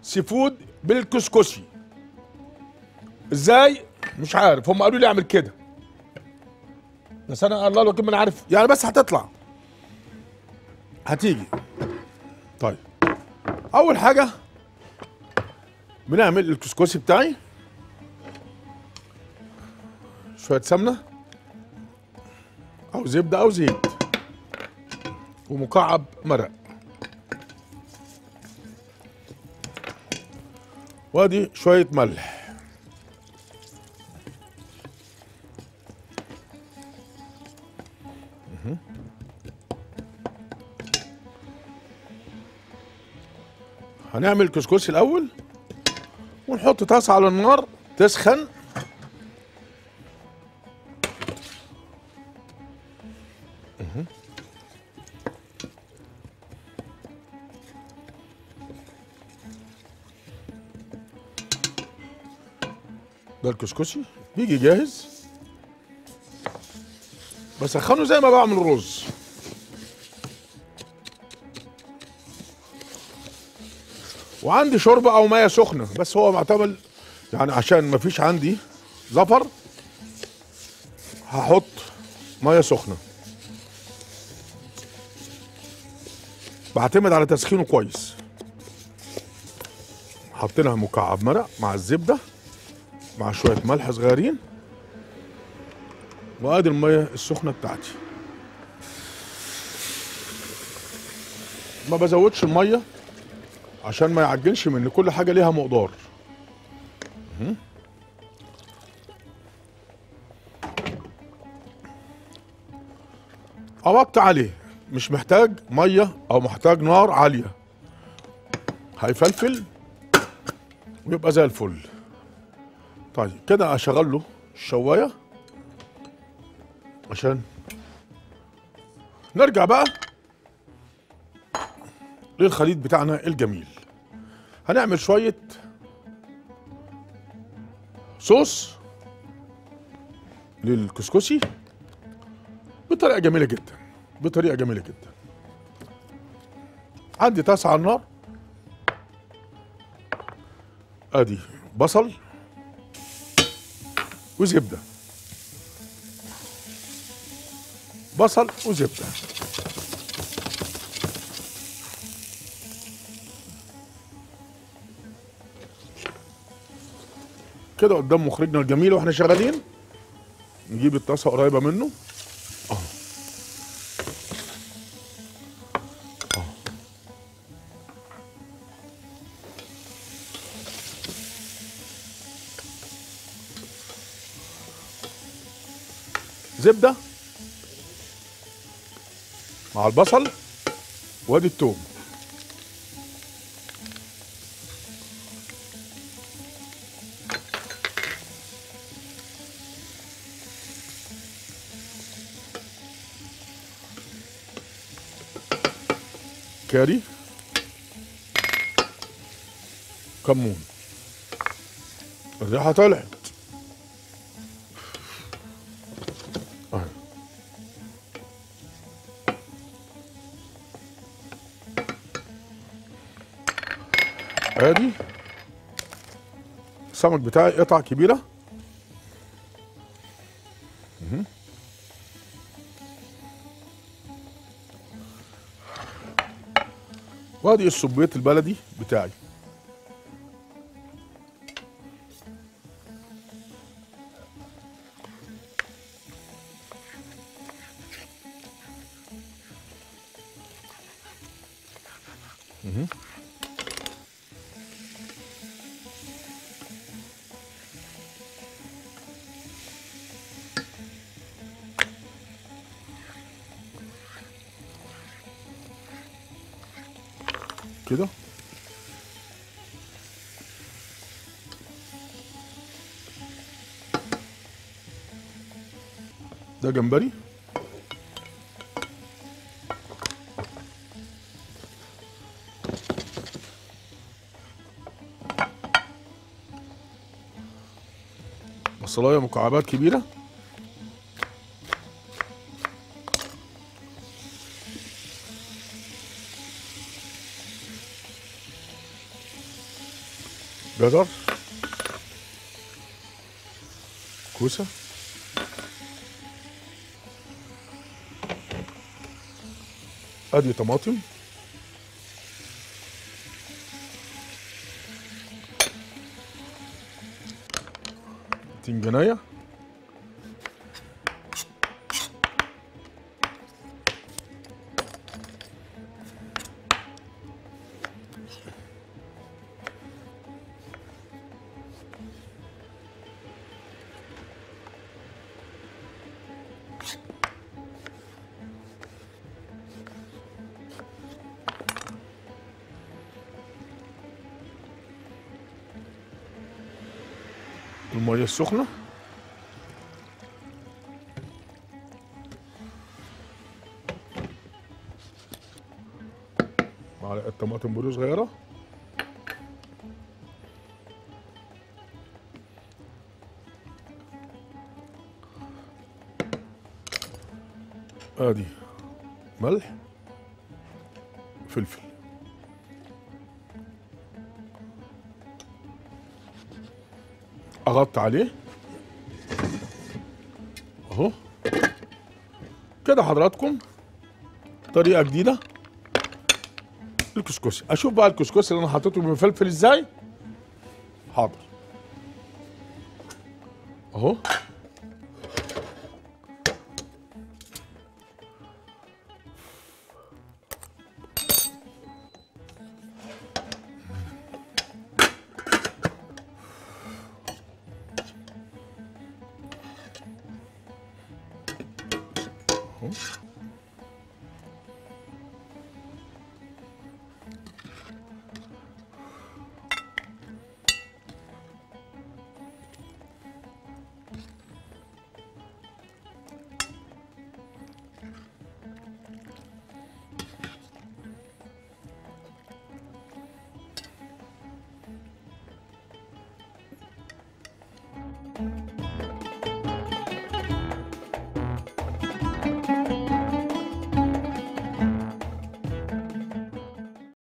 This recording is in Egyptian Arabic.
سي فود بالكسكسي ازاي مش عارف هم قالوا لي اعمل كده بس انا الله الوكيل ما انا عارف يعني بس هتطلع هتيجي طيب اول حاجه بنعمل الكسكسي بتاعي شويه سمنه او زبده او زيت ومكعب مرق وادي شويه ملح مهم. هنعمل كسكسي الاول ونحط طاسه على النار تسخن مهم. ده الكسكسي بيجي جاهز بسخنه زي ما بعمل الرز وعندي شوربه او ميه سخنه بس هو معتمد يعني عشان ما فيش عندي زفر هحط ميه سخنه بعتمد على تسخينه كويس حطينا مكعب مرق مع الزبده مع شويه ملح صغيرين وادي الميه السخنه بتاعتي ما بزودش الميه عشان ما يعجنش من كل حاجه ليها مقدار مهم. قبضت عليه مش محتاج ميه او محتاج نار عاليه هيفلفل ويبقى زي الفل طيب كده اشغل له الشوايه عشان نرجع بقى للخليط بتاعنا الجميل هنعمل شويه صوص للكسكسي بطريقه جميله جدا بطريقه جميله جدا عندي طاسه على النار ادي بصل وزبده بصل وزبده كده قدام مخرجنا الجميل واحنا شغالين نجيب الطاسه قريبه منه اهو اهو زبده مع البصل وادي التوم كاري كمون الريحه طلعت أهي. ادي السمك بتاعي قطع كبيره مهم. وادي السبيط البلدي بتاعي مهم. كده ده جمبري بصلايه مكعبات كبيره جزر كوسه ادي طماطم تنجانية المية السخنة معلقة طماطم بوري صغيرة ادي ملح فلفل اغطي عليه اهو كده حضراتكم طريقه جديده الكسكسي اشوف بقى الكسكسي اللي انا حطيته بالفلفل ازاي حاضر اهو